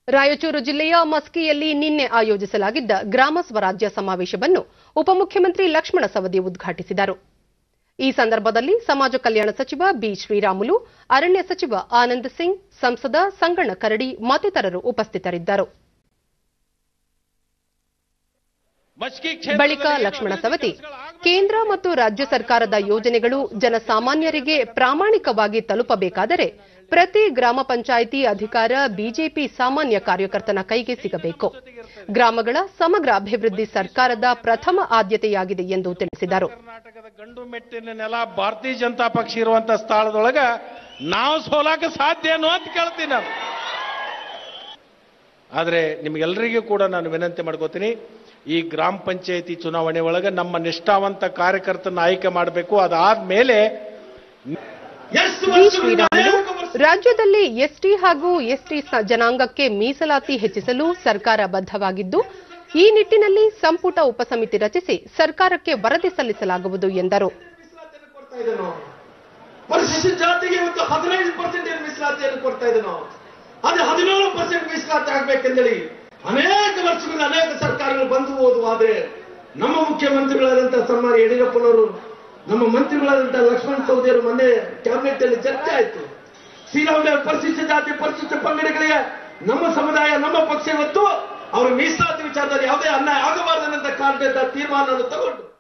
ರಾಯಚೂರು ಜಿಲ್ಲೆಯ ಮಸ್ಕಿಯಲ್ಲಿ ನಿನ್ನೆ ಆಯೋಜಿಸಲಾಗಿದ್ದ ಗ್ರಾಮ ಸ್ವರಾಜ್ಯ ಸಮಾವೇಶವನ್ನು ಉಪಮುಖ್ಯಮಂತ್ರಿ ಲಕ್ಷ್ಮಣ ಸವದಿ ಉದ್ಘಾಟಿಸಿದರು ಈ ಸಂದರ್ಭದಲ್ಲಿ ಸಮಾಜ ಕಲ್ಯಾಣ ಸಚಿವ ಬಿ ಶ್ರೀರಾಮುಲು ಅರಣ್ಯ ಸಚಿವ ಆನಂದ್ ಸಿಂಗ್ ಸಂಸದ ಸಂಗಣ್ಣ ಕರಡಿ ಮತ್ತಿತರರು ಉಪಸ್ಥಿತರಿದ್ದರು ಬಳಿಕ ಲಕ್ಷ್ಮಣ ಸವದಿ ಕೇಂದ್ರ ಮತ್ತು ರಾಜ್ಯ ಸರ್ಕಾರದ ಯೋಜನೆಗಳು ಜನಸಾಮಾನ್ಯರಿಗೆ ಪ್ರಾಮಾಣಿಕವಾಗಿ ತಲುಪಬೇಕಾದರೆ ಪ್ರತಿ ಗ್ರಾಮ ಪಂಚಾಯಿತಿ ಅಧಿಕಾರ ಬಿಜೆಪಿ ಸಾಮಾನ್ಯ ಕಾರ್ಯಕರ್ತನ ಕೈಗೆ ಸಿಗಬೇಕು ಗ್ರಾಮಗಳ ಸಮಗ್ರ ಅಭಿವೃದ್ಧಿ ಸರ್ಕಾರದ ಪ್ರಥಮ ಆದ್ಯತೆಯಾಗಿದೆ ಎಂದು ತಿಳಿಸಿದರು ಕರ್ನಾಟಕದ ಗಂಡು ಮೆಟ್ಟಿನ ನೆಲ ಭಾರತೀಯ ಜನತಾ ಪಕ್ಷ ಇರುವಂತ ಸ್ಥಳದೊಳಗ ನಾವು ಸೋಲಾಕ ಸಾಧ್ಯ ಅನ್ನೋ ಅಂತ ಕೇಳ್ತೀನಿ ನಾನು ಆದ್ರೆ ನಿಮ್ಗೆಲ್ಲರಿಗೂ ಕೂಡ ನಾನು ವಿನಂತಿ ಮಾಡ್ಕೋತೀನಿ ಈ ಗ್ರಾಮ ಪಂಚಾಯತಿ ಚುನಾವಣೆ ಒಳಗೆ ನಮ್ಮ ನಿಷ್ಠಾವಂತ ಕಾರ್ಯಕರ್ತನ ಆಯ್ಕೆ ಮಾಡಬೇಕು ಅದಾದ್ಮೇಲೆ ವಿ ಶ್ರೀರಾಮುಲು ರಾಜ್ಯದಲ್ಲಿ ಎಸ್ಟಿ ಹಾಗೂ ಎಸ್ಟಿ ಸ- ಜನಾಂಗಕ್ಕೆ ಮೀಸಲಾತಿ ಹೆಚ್ಚಿಸಲು ಸರ್ಕಾರ ಬದ್ಧವಾಗಿದ್ದು ಈ ನಿಟ್ಟಿನಲ್ಲಿ ಸಂಪುಟ ಉಪಸಮಿತಿ ರಚಿಸಿ ಸರ್ಕಾರಕ್ಕೆ ವರದಿ ಸಲ್ಲಿಸಲಾಗುವುದು ಎಂದರು ಕೊಡ್ತಾ ಇದ್ದೇನೋ ಪರಿಶಿಷ್ಟ ಜಾತಿಗೆ ಇವತ್ತು ಹದಿನೈದು ಪರ್ಸೆಂಟ್ ಮೀಸಲಾತಿಯನ್ನು ಕೊಡ್ತಾ ಇದ್ದೇನೋ ಅದೇ ಹದಿನೇಳು ಪರ್ಸೆಂಟ್ ಮೀಸಲಾತಿ ಆಗ್ಬೇಕೆಂದೇಳಿ ಅನೇಕ ವರ್ಷಗಳಿಂದ ಅನೇಕ ಸರ್ಕಾರಗಳು ಬಂದು ಹೋದವು ಆದ್ರೆ ನಮ್ಮ ಮುಖ್ಯಮಂತ್ರಿಗಳಾದಂತಹ ಸನ್ಮಾನ್ಯ ಯಡಿಯೂರಪ್ಪನವರು ನಮ್ಮ ಮಂತ್ರಿಗಳಾದಂತಹ ಲಕ್ಷ್ಮಣ ಸವದಿಯವರು ಮೊನ್ನೆ ಕ್ಯಾಬಿನೆಟ್ ಅಲ್ಲಿ ಚರ್ಚೆ ಆಯ್ತು ಶ್ರೀರಾಮುಲು ಪರಿಶಿಷ್ಟ ಜಾತಿ ಪರಿಶಿಷ್ಟ ಪಂಗಡಗಳಿಗೆ ನಮ್ಮ ಸಮುದಾಯ ನಮ್ಮ ಪಕ್ಷ ಇವತ್ತು ಅವರ ಮೀಸಲಾತಿ ವಿಚಾರದಲ್ಲಿ ಯಾವುದೇ ಅನ್ಯಾಯ ಆಗಬಾರದನ್ನಂತ ಕಾರಣದಿಂದ ತೀರ್ಮಾನವನ್ನು ತಗೊಂಡು